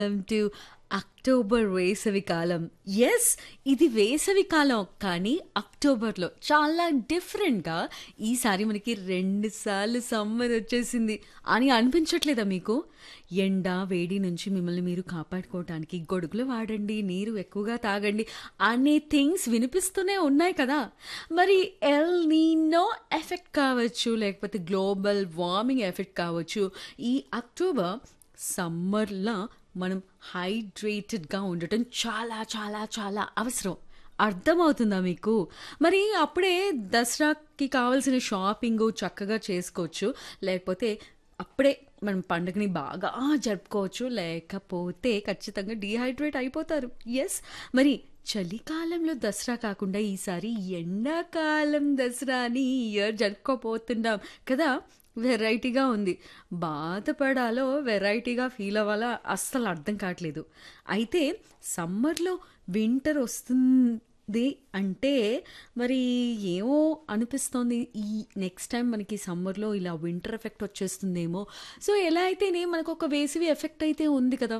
To October వేసవి కాలం yes ఇది వేసవి కాలం కానీ అక్టోబర్లో చాలా డిఫరెంట్గా ఈసారి మనకి రెండు సార్లు సమ్మర్ వచ్చేసింది అని అనిపించట్లేదా మీకు ఎండ వేడి నుంచి మిమ్మల్ని మీరు కాపాడుకోవటానికి గొడుగులు వాడండి నీరు ఎక్కువగా తాగండి అనే థింగ్స్ వినిపిస్తూనే ఉన్నాయి కదా మరి ఎల్ నీనో ఎఫెక్ట్ కావచ్చు లేకపోతే గ్లోబల్ వార్మింగ్ ఎఫెక్ట్ కావచ్చు ఈ అక్టోబర్ సమ్మర్లో మనం హైడ్రేటెడ్గా ఉండటం చాలా చాలా చాలా అవసరం అర్థమవుతుందా మీకు మరి అప్పుడే దసరాకి కావాల్సిన షాపింగ్ చక్కగా చేసుకోవచ్చు లేకపోతే అప్పుడే మనం పండుగని బాగా జరుపుకోవచ్చు లేకపోతే ఖచ్చితంగా డీహైడ్రేట్ అయిపోతారు ఎస్ మరి చలికాలంలో దసరా కాకుండా ఈసారి ఎండాకాలం దసరాని ఈ ఇయర్ జరుపుకోపోతున్నాం కదా వెరైటీగా ఉంది బాధపడాలో వెరైటీగా ఫీల్ అవ్వాలా అస్సలు అర్థం కావట్లేదు అయితే సమ్మర్లో వింటర్ వస్తుంది అంటే మరి ఏమో అనిపిస్తోంది ఈ నెక్స్ట్ టైం మనకి సమ్మర్లో ఇలా వింటర్ ఎఫెక్ట్ వచ్చేస్తుందేమో సో ఎలా అయితేనే మనకు ఒక వేసవి ఎఫెక్ట్ అయితే ఉంది కదా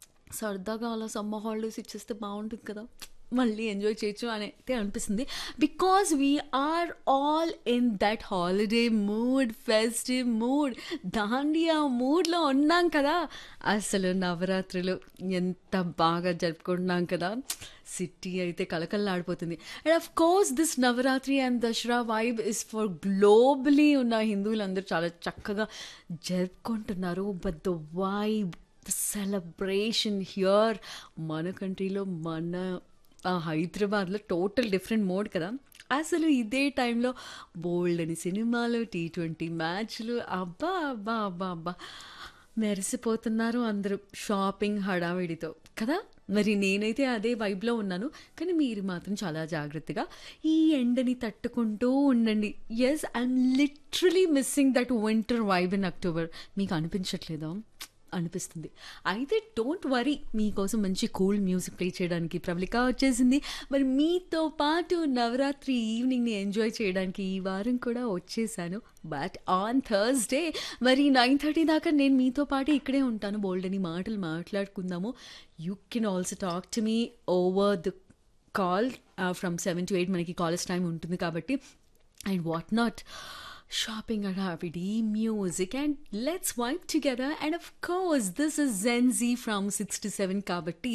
సరదాగా అలా సమ్మర్ హాలిడేస్ ఇచ్చేస్తే బాగుంటుంది కదా మళ్ళీ ఎంజాయ్ చేయొచ్చు అని అయితే అనిపిస్తుంది because we're all in that holiday mood festive mood dandiya మూడ్లో ఉన్నాం కదా అసలు నవరాత్రులు ఎంత బాగా జరుపుకుంటున్నాం కదా సిటీ అయితే కలకల్లాడిపోతుంది and of course this Navaratri and Dasara vibe is for globally ఉన్న హిందువులందరూ చాలా చక్కగా జరుపుకుంటున్నారు but the vibe the celebration here మన కంట్రీలో మన హైదరాబాద్లో టోటల్ డిఫరెంట్ మోడ్ కదా అసలు ఇదే టైంలో బోల్డ్ అని సినిమాలు టీ ట్వంటీ మ్యాచ్లు అబ్బా అబ్బా అబ్బా అబ్బా మెరిసిపోతున్నారు అందరూ షాపింగ్ హడావిడితో కదా మరి నేనైతే అదే వైబ్లో ఉన్నాను కానీ మీరు మాత్రం చాలా జాగ్రత్తగా ఈ ఎండని తట్టుకుంటూ ఉండండి yes I'm literally missing that winter vibe in October మీకు అనిపించట్లేదా అనిపిస్తుంది అయితే డోంట్ వరీ మీకోసం మంచి కూల్ మ్యూజిక్ ప్లే చేయడానికి ప్రబలిక వచ్చేసింది మరి మీతో పాటు నవరాత్రి ఈవినింగ్ని ఎంజాయ్ చేయడానికి ఈ వారం కూడా వచ్చేసాను బట్ ఆన్ థర్స్డే మరి నైన్ థర్టీ దాకా నేను మీతో పాటు ఇక్కడే ఉంటాను బోల్డ్ అని మాటలు మాట్లాడుకుందాము you can also talk to me over the call from seven to eight మనకి కాలేజ్ టైం ఉంటుంది కాబట్టి and what not shopping activity, music, and let's vibe together. And of course, this is Zen Z from 67 Kabatti,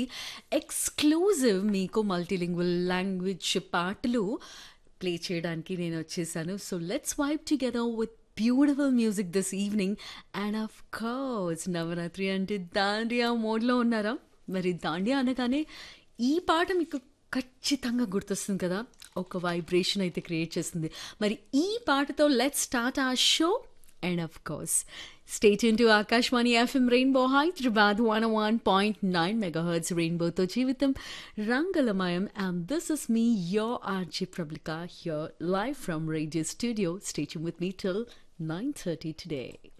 exclusive మీకు multilingual language పాటలు play చేయడానికి నేను వచ్చేసాను so let's vibe together with beautiful music this evening and of course Navaratri అంటే దాండియా మోడ్లో ఉన్నారా మరి దాండియా అనగానే ఈ పాట మీకు ఖచ్చితంగా గుర్తొస్తుంది కదా ఒక వైబ్రేషన్ అయితే క్రియేట్ చేస్తుంది మరి ఈ పాటతో let start a show and of course stay ఇన్ to Akashvani F M rainbow Hyderabad one one point nine megahertz రెయిన్బోతో జీవితం రంగలమయం and this is me your R J Prablika here live from radio studio station with me till nine thirty today